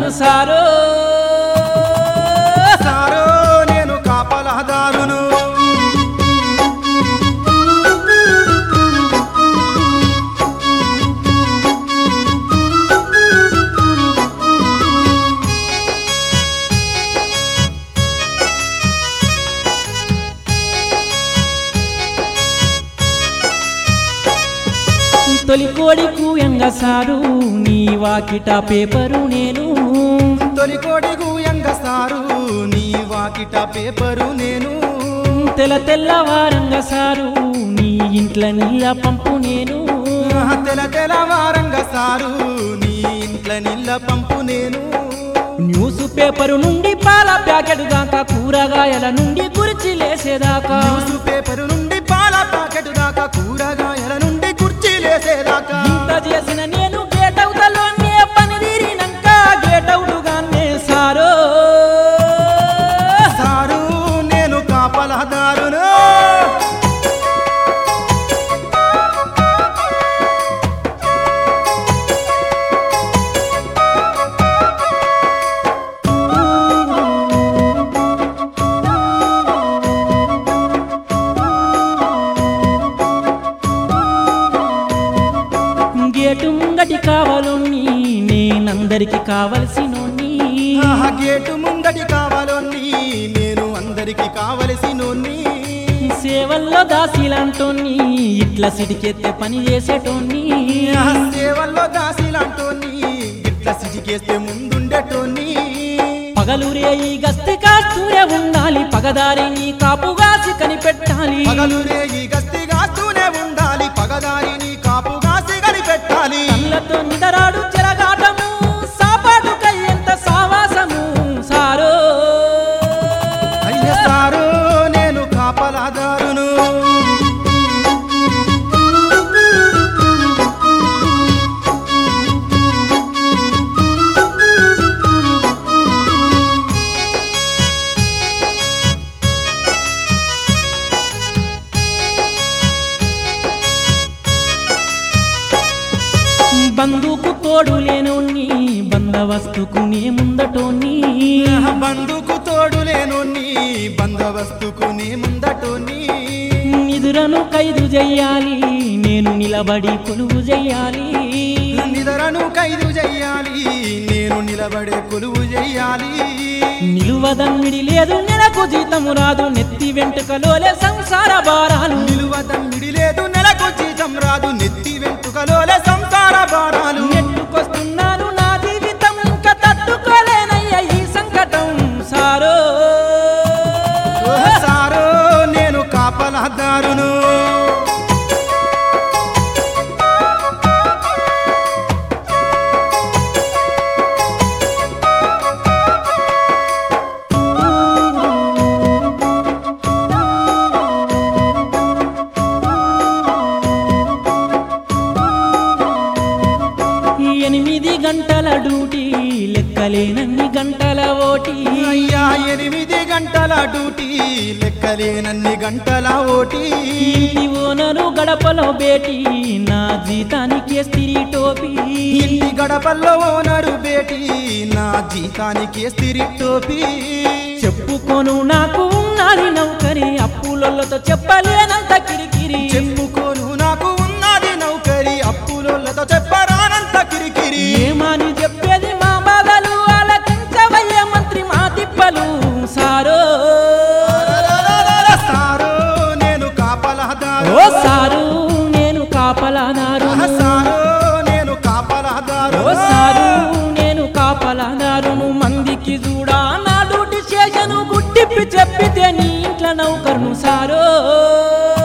సారో సారో నేను కాపలాదారును తొలి కోడి కూయంగ సారు నీ వాకిట పేపరు నేను తొలికోడి గూయంగ సారు నీ వాకిట పేపరు నేను తెల తెల్లవారంగ సారు నీ ఇంట్ల నీళ్ళ పంపు నేను తెల తెలవారంగ సారు నీ ఇంట్ల నీళ్ళ పంపు నేను న్యూస్ పేపరు నుండి పాల ప్యాకెట్ దాకా కూరగాయల నుండి కుర్చీ లేసేదాకా న్యూస్ పేపరు నుండి పాల ప్యాకెట్ దాకా కూరగాయల నుండి కుర్చీలేసేదాకా ఇంత చేసిన నేను గేట్ అవుతలోనే పని తీరినాక గేట్ అవుటుగానే సారో సారు నేను కాపలాదారును గేటు ముంగటి కావాలని నేనందరికి కావలసినోని ఆహా, గేటు ముంగటి కావాలని నేను అందరికి కావలసినోన్ని సేవల్లో దాసిలంటోని ఇట్లా సిటికెత్తే పని చేసేటోని ఆహా, సేవల్లో దాసిలాంటోన్ని ఇట్లా సిటికేస్తే ముందుండేటోన్ని పగలురే ఈ గస్తి కాస్తూనే ఉండాలి పగదారి నీ కాపుగాసి కనిపెట్టాలి పగలు రేగి గస్తి గాస్తూనే ఉండాలి పగదారిని కాపుగాసి కనిపెట్టాలి కళ్ళతో నిదరాడు చెరగాటము సాపాటు కయ్యంత సావాసము సారో అయ్య సారు నేను కాపలాదారును బంధుకు తోడు లేనోన్ని బందవస్తుకు నే ముందటోని బంధుకు తోడు లేనోన్ని బందవస్తుకు నీ ముందటోని నిదురను ఖైదు చెయ్యాలి నేను నిలబడి కొలువు చెయ్యాలి నిదరను ఖైదు చెయ్యాలి నేను నిలబడే కొలువు చెయ్యాలి నిలువదమ్మిడి లేదు నెలకు జీతము రాదు నెత్తి వెంటుకలోలే సంసార భారాలు నిలువ తమ్మిడి లేదు నెలకు జీతం రాదు నెత్తి వెంటుకలోలే సంసార భారాలు నెట్టుకొస్తున్నాను నా జీవితం ఇంకా తట్టుకోలేనయ్య ఈ సంకటం సారో ఓహ సారో నేను కాపలాదారును ఎనిమిది గంటల డ్యూటీ లెక్కలేనన్ని గంటల ఓటీ అయ్యా ఎనిమిది గంటల డ్యూటీ లెక్కలేనన్ని గంటల ఓటీ ఇంటి ఓనరు గడపలో బేటీ నా జీతానికి స్త్రీ టోపీ ఇంటి గడపల్లో ఓనరు బేటి నా జీతానికి స్థిరి టోపీ చెప్పుకోను నాకు ఉన్నది నౌకరి అప్పులతో చెప్పలేనంత కిరికిరి చెప్పుకోను నాకు ఉన్నది నౌకరి అప్పులతో చెప్పరానంత కిరికిరి ఏమని చెప్పేది మా బాధలు ఆలకించవయ్య మంత్రి మా తిప్పలు సారో సారో నేను కాపలాదారు ఓ సారు నేను కాపలాదారు సారో నేను ఓ కాపలాదారు సారు నేను కాపలాదారును మందికి చూడా నా డ్యూటీ చేసను గుట్టిప్పి చెప్పితే నీ ఇంట్లో నౌకర్ను సారో